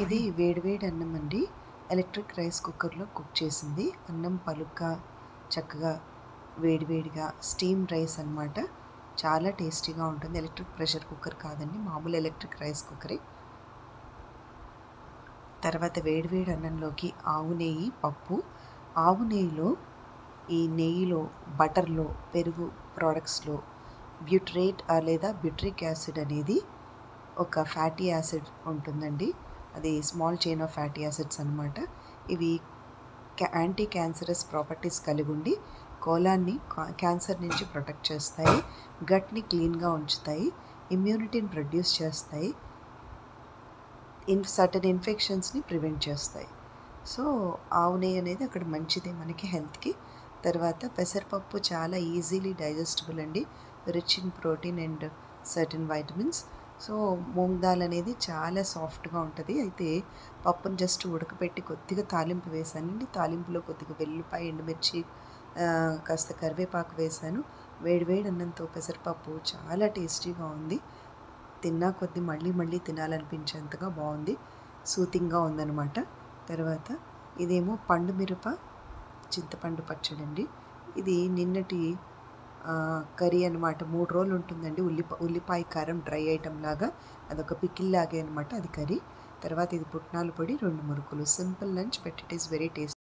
ఇది వేడివేడి అన్నం అండి ఎలక్ట్రిక్ రైస్ కుక్కర్లో కుక్ చేసింది అన్నం పలుగ్గా చక్కగా వేడివేడిగా స్టీమ్ రైస్ అన్నమాట చాలా టేస్టీగా ఉంటుంది ఎలక్ట్రిక్ ప్రెషర్ కుక్కర్ కాదండి మామూలు ఎలక్ట్రిక్ రైస్ కుక్కరే తర్వాత వేడివేడి అన్నంలోకి ఆవు నెయ్యి పప్పు ఆవు నెయ్యిలో ఈ నెయ్యిలో బటర్లో పెరుగు ప్రోడక్ట్స్లో బ్యూట్రేట్ లేదా బ్యూట్రిక్ యాసిడ్ అనేది ఒక ఫ్యాటీ యాసిడ్ ఉంటుందండి అది small chain of fatty acids అనమాట ఇవి యాంటీ క్యాన్సరస్ ప్రాపర్టీస్ కలిగి ఉండి కోలాన్ని క్యాన్సర్ నుంచి ప్రొటెక్ట్ చేస్తాయి గట్ని క్లీన్గా ఉంచుతాయి ఇమ్యూనిటీని ప్రొడ్యూస్ చేస్తాయి ఇన్ సర్టన్ ఇన్ఫెక్షన్స్ని ప్రివెంట్ చేస్తాయి సో ఆవు నెయ్యి అనేది అక్కడ మంచిదే మనకి హెల్త్కి తర్వాత పెసరపప్పు చాలా ఈజీలీ డైజెస్టబుల్ అండి rich in protein and certain vitamins so moong dal అనేది చాలా సాఫ్ట్గా ఉంటుంది అయితే పప్పును జస్ట్ ఉడకపెట్టి కొద్దిగా తాలింపు వేసానండి తాలింపులో కొద్దిగా వెల్లుల్లిపాయ ఎండుమిర్చి కాస్త కరివేపాకు వేసాను వేడివేడి అన్నంతో పెసరపప్పు చాలా టేస్టీగా ఉంది తిన్నా కొద్దీ మళ్ళీ మళ్ళీ తినాలనిపించేంతగా బాగుంది సూతింగ్గా ఉందన్నమాట తర్వాత ఇదేమో పండు మిరప చింతపండు పచ్చడి అండి ఇది నిన్నటి కర్రీ అనమాట మూడు రోజులు ఉంటుందండి ఉల్లిపా ఉల్లిపాయ కారం డ్రై ఐటమ్ లాగా అదొక పికిల్ లాగే అనమాట అది కర్రీ తర్వాత ఇది పుట్నాల పొడి రెండు మురుకులు simple lunch but it is very tasty